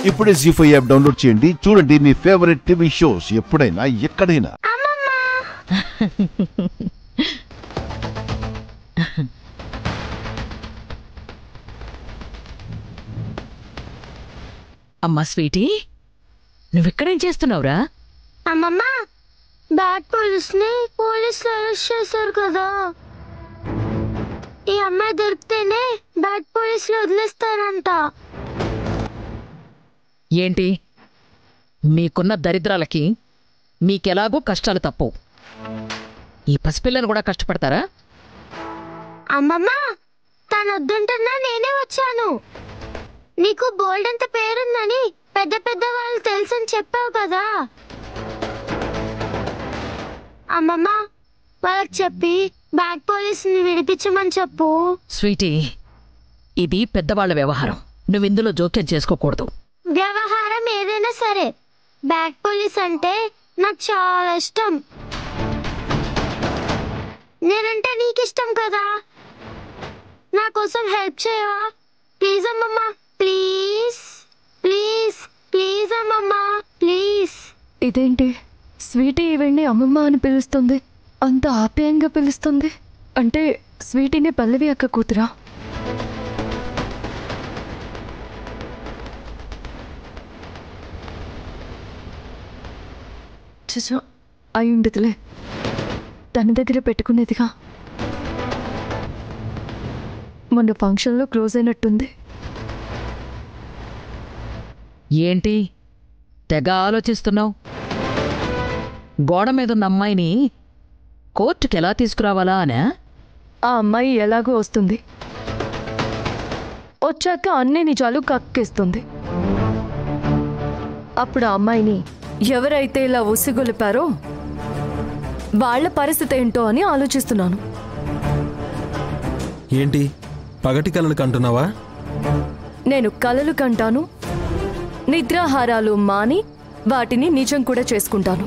ఇప్పుడే G five app download చేయండి చూడండి మీ ఫేవరెట్ టీవీ షోస్ ఎప్పుడైనా ఎక్కడైనా అమ్మా స్వీటీ నువ్వెక్కడేం చేస్తున్నావురా అమ్మమ్మ బ్యాడ్ పోలీస్ ని పోలీసులు అరెస్ట్ చేశారు కదా ఈ అమ్మాయి దొరికితేనే బ్యాడ్ పోలీసులు వదిలేస్తారంట ఏంటి మీకున్న దరిద్రాలకి మీకెలాగో కష్టాలు తప్పవు ఈ పసిపిల్లని కూడా కష్టపడతారా అమ్మమ్మ తను వద్దంటున్నా నేనే వచ్చాను నీకు బోల్డ్ అంత పేరుందని పెద్ద పెద్ద వాళ్ళు తెలుసని చెప్పావు కదా అమ్మమ్మ వాళ్ళకి చెప్పి బ్యాడ్ పోలీసుని విడిపించమని చెప్పు స్వీటీ ఇది పెద్దవాళ్ల వ్యవహారం నువ్వు ఇందులో జోక్యం చేసుకోకూడదు వ్యవహారం ఏదైనా సరే బ్యాక్ పోలీస్ అంటే నాకు చాలా ఇష్టం నేనంటే నీకు ఇష్టం కదా నా కోసం హెల్ప్ చేయవా ప్లీజ్ అమ్మమ్మ ప్లీజ్ ప్లీజ్ ప్లీజ్ అమ్మమ్మ ప్లీజ్ ఇదేంటి స్వీటీ ఈవిడ్ని అమ్మమ్మ అని పిలుస్తుంది అంత ఆప్యాయంగా పిలుస్తుంది అంటే స్వీటీని పల్లవి అక్క కూతురా చచ్చా అయి ఉండదులే తన దగ్గర పెట్టుకునేదిగా మొన్న ఫంక్షన్లో క్లోజ్ అయినట్టుంది ఏంటి తెగ ఆలోచిస్తున్నావు గోడ మీద ఉన్న అమ్మాయిని కోర్టుకి ఎలా తీసుకురావాలా అనా ఆ అమ్మాయి ఎలాగో వస్తుంది వచ్చాక అన్ని నిజాలు కక్కిస్తుంది అప్పుడు ఆ అమ్మాయిని ఎవరైతే ఇలా ఉసిగొలిపారో వాళ్ళ పరిస్థితి ఏంటో అని ఆలోచిస్తున్నాను ఏంటి పగటి కలలు కంటున్నావా నేను కలలు కంటాను నిద్రాహారాలు మాని వాటిని నిజం కూడా చేసుకుంటాను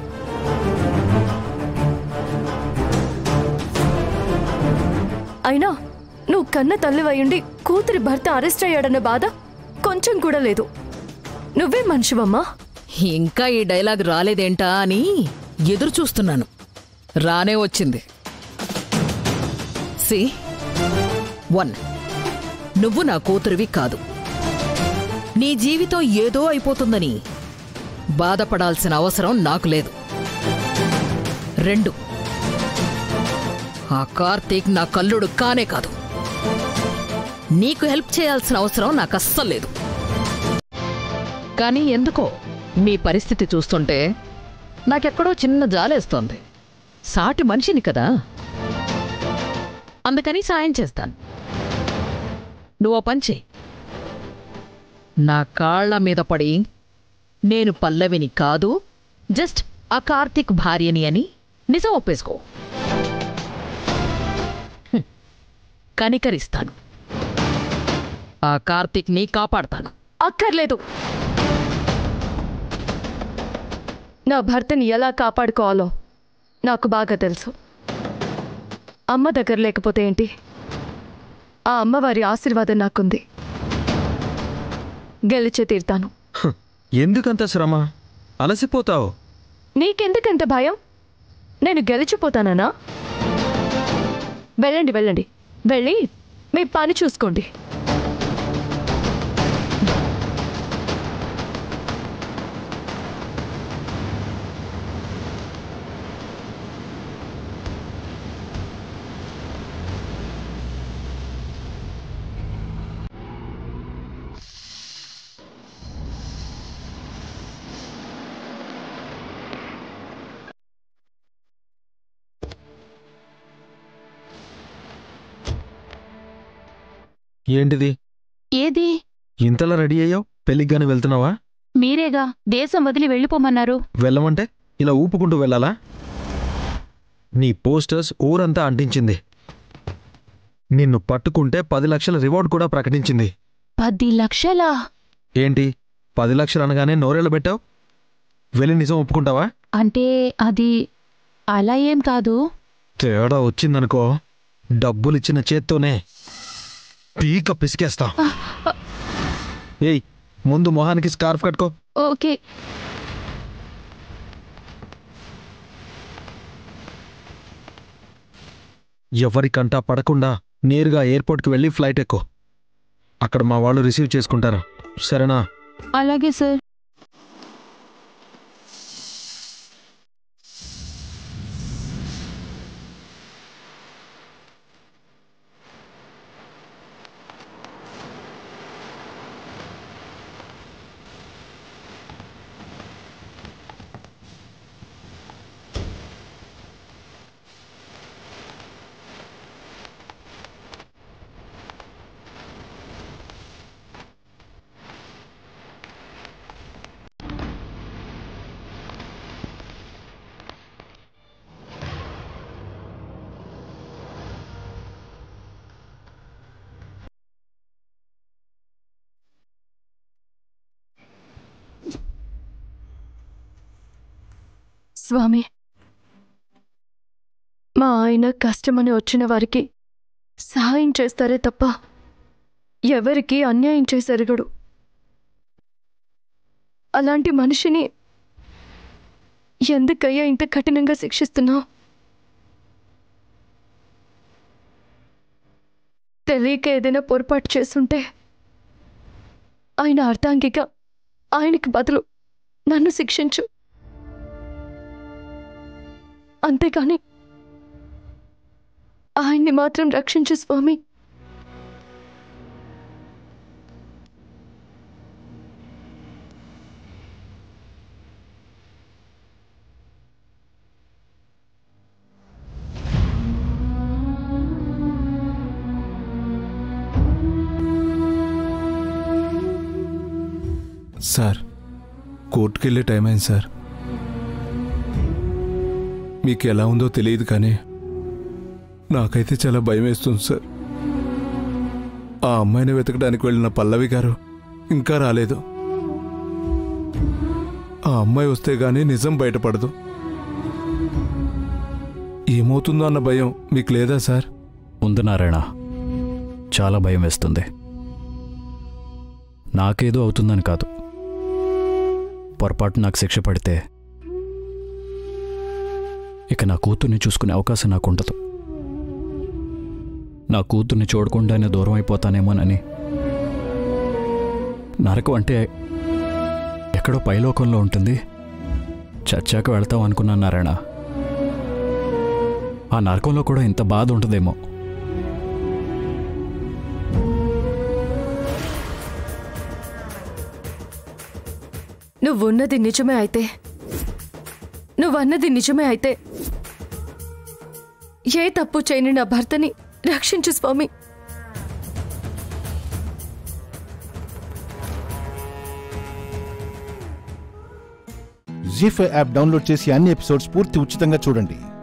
అయినా నువ్వు కన్న తల్లివయ్యుండి కూతురి భర్త అరెస్ట్ అయ్యాడన్న బాధ కొంచెం కూడా లేదు నువ్వే మనిషివమ్మా ఇంకా ఈ డైలాగ్ రాలేదేంటా అని ఎదురు చూస్తున్నాను రానే వచ్చింది సి వన్ నువ్వు నా కూతురివి కాదు నీ జీవితం ఏదో అయిపోతుందని బాధపడాల్సిన అవసరం నాకు లేదు రెండు ఆ కార్తీక్ నా కల్లుడు కానే కాదు నీకు హెల్ప్ చేయాల్సిన అవసరం నాకు అస్సలు లేదు కానీ ఎందుకో మీ పరిస్థితి చూస్తుంటే నాకెక్కడో చిన్న జాలేస్తోంది సాటి మనిషిని కదా అందుకని సాయం చేస్తాను నువ్వు పంచి నా కాళ్ల మీద పడి నేను పల్లవిని కాదు జస్ట్ ఆ కార్తీక్ భార్యని అని నిజం ఒప్పేసుకో హ్మ్. కనికరిస్తాను ఆ కార్తీక్ని కాపాడతాను అక్కర్లేదు నా భర్తని ఎలా కాపాడుకోవాలో నాకు బాగా తెలుసు అమ్మ దగ్గర లేకపోతే ఏంటి ఆ అమ్మవారి ఆశీర్వాదం నాకుంది గెలిచే తీరుతాను హ్, ఎందుకంత శ్రమ అలసిపోతావు నీకెందుకంత భయం నేను గెలిచిపోతానా వెళ్ళండి వెళ్ళండి వెళ్ళి మీ పని చూసుకోండి ఏంటిది ఏది ఇంతలా రెడీ అయ్యావు పెళ్ళికి గాని వెళ్తున్నావా మీరేగా దేశం వదిలి వెళ్ళిపోమన్నారు వెళ్ళమంటే ఇలా ఊపుకుంటూ వెళ్ళాలా నీ పోస్టర్స్ ఊరంతా అంటించింది నిన్ను పట్టుకుంటే పది లక్షల రివార్డ్ కూడా ప్రకటించింది పది లక్షలా ఏంటి పది లక్షలు అనగానే నోరేళ్ళు పెట్టావు వెళ్ళి నిజం ఒప్పుకుంటావా అంటే అది అలా ఏం కాదు తేడా వచ్చిందనుకో డబ్బులిచ్చిన చేత్తోనే పీక పిసికేస్తా ఏయ్ ముందు మొహానికి స్కార్ఫ్ కట్టుకో ఓకే ఎవరికంటా పడకుండా నేరుగా ఎయిర్పోర్ట్కి వెళ్ళి ఫ్లైట్ ఎక్కువ అక్కడ మా వాళ్ళు రిసీవ్ చేసుకుంటారు సరేనా అలాగే సార్ స్వామి మా ఆయన కష్టమని వచ్చిన వారికి సహాయం చేస్తారే తప్ప ఎవరికి అన్యాయం చేసెరగడు అలాంటి మనిషిని ఎందుకయ్యా ఇంత కఠినంగా శిక్షిస్తున్నావు తెలియక ఏదైనా పొరపాటు చేస్తుంటే ఆయన అర్థాంగిక ఆయనకి బదులు నన్ను శిక్షించు అంతేకాని ఆయన్ని మాత్రం రక్షించు స్వామి సార్ కోర్టుకి వెళ్ళే టైం అయింది సార్ మీకు ఎలా ఉందో తెలియదు కానీ నాకైతే చాలా భయం వేస్తుంది సార్ ఆ అమ్మాయిని వెతకడానికి వెళ్ళిన పల్లవి గారు ఇంకా రాలేదు ఆ అమ్మాయి వస్తే గానీ నిజం బయటపడదు ఏమవుతుందో అన్న భయం మీకు లేదా సార్ ఉంది నారాయణ చాలా భయం వేస్తుంది నాకేదో అవుతుందని కాదు పొరపాటు నాకు శిక్ష పడితే ఇక నా కూతుర్ని చూసుకునే అవకాశం నాకు ఉండదు నా కూతుర్ని చూడకుండానే దూరం అయిపోతానేమోనని నరకం అంటే ఎక్కడో పైలోకంలో ఉంటుంది చచ్చాక వెళ్తాం అనుకున్నాను నారాయణ ఆ నరకంలో కూడా ఇంత బాధ ఉంటుందేమో నువ్వున్నది నిజమే అయితే నువ్వన్నది నిజమే అయితే ఏ తప్పు చేయని నా భర్తని రక్షించు స్వామి జీ ఫైవ్ యాప్ డౌన్లోడ్ చేసి అన్ని ఎపిసోడ్స్ పూర్తి ఉచితంగా చూడండి